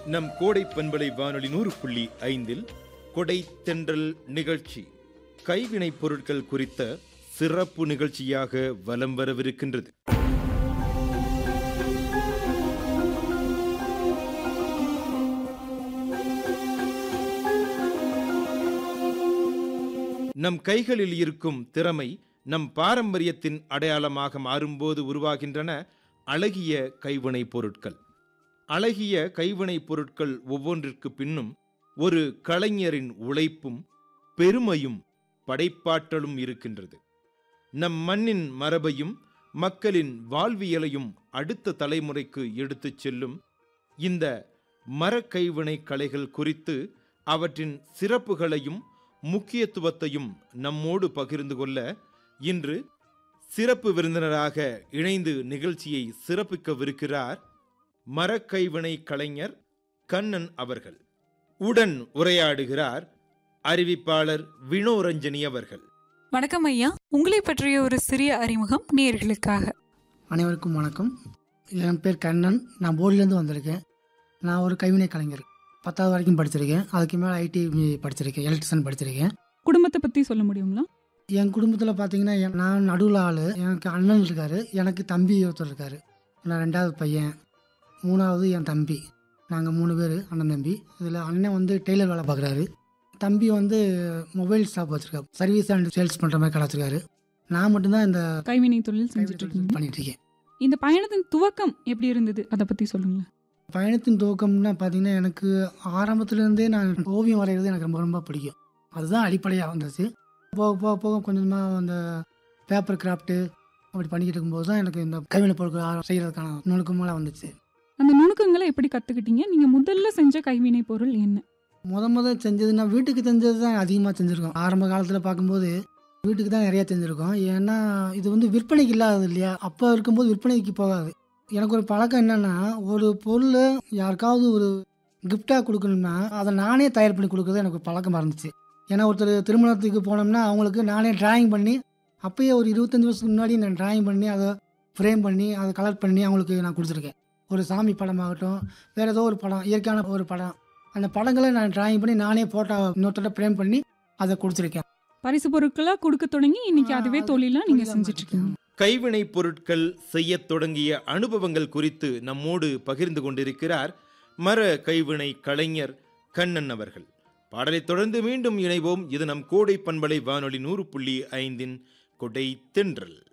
நம் கோடை பண்பலை வானொலி நூறு புள்ளி ஐந்தில் கொடை தென்றல் நிகழ்ச்சி கைவினைப் பொருட்கள் குறித்த சிறப்பு நிகழ்ச்சியாக வலம் வரவிருக்கின்றது நம் கைகளில் இருக்கும் திறமை நம் பாரம்பரியத்தின் அடையாளமாக மாறும்போது உருவாகின்றன அழகிய கைவினைப் பொருட்கள் அழகிய கைவினைப் பொருட்கள் ஒவ்வொன்றிற்கு பின்னும் ஒரு கலைஞரின் உழைப்பும் பெருமையும் படைப்பாற்றலும் இருக்கின்றது நம் மண்ணின் மரபையும் மக்களின் வாழ்வியலையும் அடுத்த தலைமுறைக்கு எடுத்துச் செல்லும் இந்த மரக்கைவினை கலைகள் குறித்து அவற்றின் சிறப்புகளையும் முக்கியத்துவத்தையும் நம்மோடு பகிர்ந்து கொள்ள இன்று சிறப்பு விருந்தினராக இணைந்து நிகழ்ச்சியை சிறப்பிக்கவிருக்கிறார் மரக்கைவினை கலைஞர் கண்ணன் அவர்கள் உடன் உரையாடுகிறார் அறிவிப்பாளர் வினோரஞ்சனி அவர்கள் வணக்கம் ஐயா உங்களை பற்றிய ஒரு சிறிய அறிமுகம் நேர்களுக்காக அனைவருக்கும் வணக்கம் என் பேர் கண்ணன் நான் போர்டிலேருந்து வந்திருக்கேன் நான் ஒரு கைவினை கலைஞர் பத்தாவது வரைக்கும் படிச்சிருக்கேன் அதுக்கு மேலே ஐடி படிச்சிருக்கேன் எலக்ட்ரிஷியன் படிச்சிருக்கேன் குடும்பத்தை பத்தி சொல்ல முடியுங்களா என் குடும்பத்தில் பார்த்தீங்கன்னா என்- நான் நடுவில் ஆள் எனக்கு அண்ணன் இருக்கார் எனக்கு தம்பி ஒருத்தர் இருக்கார் நான் ரெண்டாவது பையன் மூணாவது என் தம்பி நாங்கள் மூணு பேர் அண்ணன் தம்பி இதில் அண்ணன் வந்து டெய்லர் வேலை பார்க்குறாரு தம்பி வந்து மொபைல் ஷாப் வச்சுருக்காரு சர்வீஸ் அண்ட் சேல்ஸ் பண்ணுற மாதிரி கடை வச்சிருக்காரு நான் மட்டும்தான் இந்த கைவினை தொழில் கைவினை செஞ்சுட்டு தொழில் இருக்கீங்க பண்ணிட்டு இருக்கேன் இந்த பயணத்தின் துவக்கம் எப்படி இருந்தது அதை பத்தி சொல்லுங்க பயணத்தின் துவக்கம்னா பார்த்தீங்கன்னா எனக்கு ஆரம்பத்துலேருந்தே நான் ஓவியம் வரைகிறது எனக்கு ரொம்ப ரொம்ப பிடிக்கும் அதுதான் அடிப்படையாக வந்துச்சு போக போக போக கொஞ்சமாக அந்த பேப்பர் கிராஃப்ட்டு அப்படி பண்ணிக்கிட்டு இருக்கும்போது தான் எனக்கு இந்த கைவினை பொருட்கள் ஆர- செய்யறதுக்கான நுணுக்கமெல்லாம் வந்துச்சு அந்த நுணுக்கங்களை எப்படி கத்துக்கிட்டீங்க நீங்க முதல்ல செஞ்ச கைவினை பொருள் என்ன முத முத செஞ்சதுன்னா வீட்டுக்கு செஞ்சது தான் அதிகமாக செஞ்சுருக்கோம் ஆரம்ப காலத்தில் பார்க்கும்போது வீட்டுக்கு தான் நிறையா செஞ்சுருக்கோம் ஏன்னா இது வந்து விற்பனைக்கு இல்லாதது இல்லையா அப்போ இருக்கும்போது விற்பனைக்கு போகாது எனக்கு ஒரு பழக்கம் என்னென்னா ஒரு பொருள் யாருக்காவது ஒரு கிஃப்டாக கொடுக்கணும்னா அதை நானே தயார் பண்ணி கொடுக்குறது எனக்கு ஒரு பழக்கமாக இருந்துச்சு ஏன்னா ஒருத்தர் திருமணத்துக்கு போனோம்னா அவங்களுக்கு நானே டிராயிங் பண்ணி அப்பயே ஒரு இருபத்தஞ்சி வருஷத்துக்கு முன்னாடி நான் டிராயிங் பண்ணி அதை ஃப்ரேம் பண்ணி அதை கலர் பண்ணி அவங்களுக்கு நான் கொடுத்துருக்கேன் ஒரு சாமி படமாகட்டும் வேறு ஏதோ ஒரு படம் இயற்கையான ஒரு படம் அந்த படங்களை நான் டிராயிங் பண்ணி நானே ஃபோட்டோ இன்னொருத்தர ஃப்ரேம் பண்ணி அதை கொடுத்துருக்கேன் பரிசு பொருட்களா கொடுக்க தொடங்கி இன்னைக்கு அதுவே தொழிலா நீங்க தொழிலா செஞ்சுட்டு இருக்கீங்க கைவினைப் பொருட்கள் செய்யத் தொடங்கிய அனுபவங்கள் குறித்து நம்மோடு பகிர்ந்து கொண்டிருக்கிறார் மர கைவினை கலைஞர் கண்ணன் அவர்கள் பாடலைத் தொடர்ந்து மீண்டும் இணைவோம் இது நம் கோடை பண்பலை வானொலி நூறு புள்ளி ஐந்தின் கொடை தென்றல்